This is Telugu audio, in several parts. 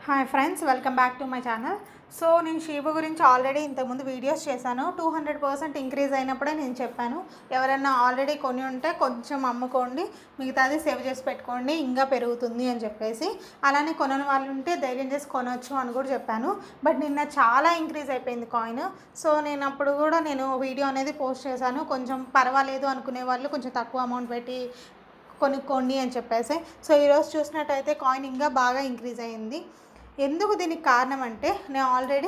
Hi friends welcome back to my channel so నేను షీబు గురించి ఆల్రెడీ ఇంతకుముందు వీడియోస్ చేశాను టూ హండ్రెడ్ పర్సెంట్ ఇంక్రీజ్ అయినప్పుడే నేను చెప్పాను ఎవరైనా ఆల్రెడీ కొని ఉంటే కొంచెం అమ్ముకోండి మిగతాది సేవ్ చేసి పెట్టుకోండి ఇంకా పెరుగుతుంది అని చెప్పేసి అలానే కొనని వాళ్ళు ఉంటే ధైర్యం చేసి కొనవచ్చు అని కూడా చెప్పాను బట్ నిన్న చాలా ఇంక్రీజ్ అయిపోయింది కాయిన్ సో నేను అప్పుడు కూడా నేను వీడియో అనేది పోస్ట్ చేశాను కొంచెం పర్వాలేదు అనుకునే వాళ్ళు కొంచెం తక్కువ అమౌంట్ పెట్టి కొనుక్కోండి అని చెప్పేసి సో ఈరోజు చూసినట్టయితే కాయిన్ ఇంకా బాగా ఇంక్రీజ్ అయ్యింది ఎందుకు దీనికి కారణం అంటే నేను ఆల్రెడీ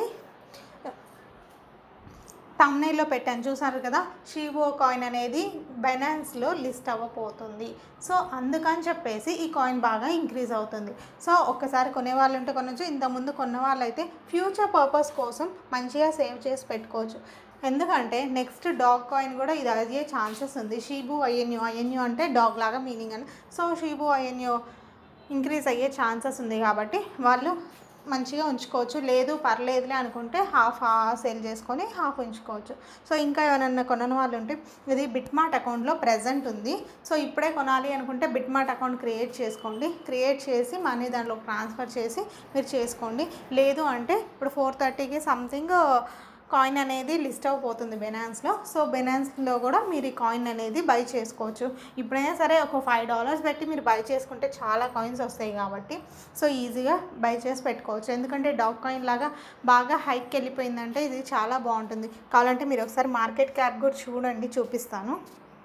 తమ్నైల్లో పెట్టాను చూసారు కదా షీవో కాయిన్ అనేది బైనాన్స్లో లిస్ట్ అవ్వబోతుంది సో అందుకని చెప్పేసి ఈ కాయిన్ బాగా ఇంక్రీజ్ అవుతుంది సో ఒక్కసారి కొనే వాళ్ళు ఉంటే కొనవచ్చు ఇంతకుముందు కొన్న వాళ్ళు అయితే ఫ్యూచర్ పర్పస్ కోసం మంచిగా సేవ్ చేసి పెట్టుకోవచ్చు ఎందుకంటే నెక్స్ట్ డాగ్ కాయిన్ కూడా ఇది అయ్యే ఛాన్సెస్ ఉంది షీబు ఐఎన్యూ ఐఎన్యూ అంటే డాగ్ లాగా మీనింగ్ అని సో షీబు ఐఎన్యూ ఇంక్రీజ్ అయ్యే ఛాన్సెస్ ఉంది కాబట్టి వాళ్ళు మంచిగా ఉంచుకోవచ్చు లేదు పర్లేదులే అనుకుంటే హాఫ్ సేల్ చేసుకొని హాఫ్ ఉంచుకోవచ్చు సో ఇంకా ఎవరైనా కొనని వాళ్ళు ఉంటే ఇది బిట్మార్ట్ అకౌంట్లో ప్రజెంట్ ఉంది సో ఇప్పుడే కొనాలి అనుకుంటే బిట్మార్ట్ అకౌంట్ క్రియేట్ చేసుకోండి క్రియేట్ చేసి మనీ దాంట్లో ట్రాన్స్ఫర్ చేసి మీరు చేసుకోండి లేదు అంటే ఇప్పుడు ఫోర్ థర్టీకి సంథింగ్ కాయిన్ అనేది లిస్ట్ అయిపోతుంది బెనాన్స్లో సో బెనాన్స్లో కూడా మీరు ఈ కాయిన్ అనేది బై చేసుకోవచ్చు ఇప్పుడైనా సరే ఒక ఫైవ్ డాలర్స్ పెట్టి మీరు బై చేసుకుంటే చాలా కాయిన్స్ వస్తాయి కాబట్టి సో ఈజీగా బై చేసి పెట్టుకోవచ్చు ఎందుకంటే డాగ్ కాయిన్ లాగా బాగా హైక్ వెళ్ళిపోయిందంటే ఇది చాలా బాగుంటుంది కావాలంటే మీరు ఒకసారి మార్కెట్ క్యాప్ కూడా చూడండి చూపిస్తాను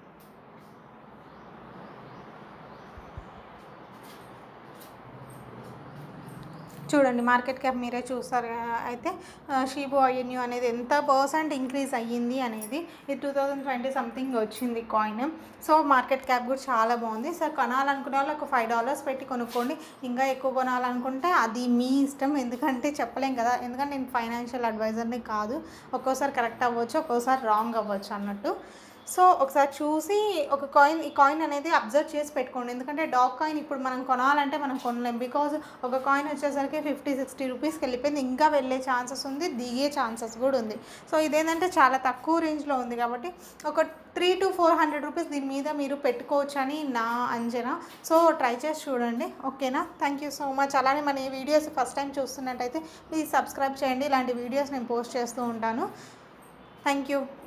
చూడండి మార్కెట్ క్యాప్ మీరే చూస్తారు కదా. అయితే షీబు ఐఎన్యూ అనేది ఎంత పర్సెంట్ ఇంక్రీజ్ అయ్యింది అనేది ఇది టూ థౌజండ్ ట్వంటీ సంథింగ్ వచ్చింది కాయిన్ సో మార్కెట్ క్యాప్ కూడా చాలా బాగుంది సో కొనాలనుకునే వాళ్ళు ఒక ఫైవ్ డాలర్స్ పెట్టి కొనుక్కోండి ఇంకా ఎక్కువ కొనాలనుకుంటే అది మీ ఇష్టం ఎందుకంటే చెప్పలేం కదా ఎందుకంటే నేను ఫైనాన్షియల్ అడ్వైజర్ని కాదు ఒక్కోసారి కరెక్ట్ అవ్వచ్చు ఒక్కోసారి రాంగ్ అవ్వచ్చు అన్నట్టు సో ఒకసారి చూసి ఒక కాయిన్ ఈ కాయిన్ అనేది అబ్జర్వ్ చేసి పెట్టుకోండి ఎందుకంటే డాగ్ కాయిన్ ఇప్పుడు మనం కొనాలంటే మనం కొనలేం బికాజ్ ఒక కాయిన్ వచ్చేసరికి ఫిఫ్టీ సిక్స్టీ రూపీస్కి వెళ్ళిపోయింది ఇంకా వెళ్ళే ఛాన్సెస్ ఉంది దిగే ఛాన్సెస్ కూడా ఉంది సో ఇదేంటంటే చాలా తక్కువ రేంజ్లో ఉంది కాబట్టి ఒక three to four hundred rupees దీని మీద మీరు పెట్టుకోవచ్చు అని నా అంచనా సో ట్రై చేసి చూడండి ఓకేనా థ్యాంక్ యూ సో మచ్ అలానే మన ఈ వీడియోస్ ఫస్ట్ టైం చూస్తున్నట్టయితే ప్లీజ్ సబ్స్క్రైబ్ చేయండి ఇలాంటి వీడియోస్ నేను పోస్ట్ చేస్తూ ఉంటాను థ్యాంక్ యూ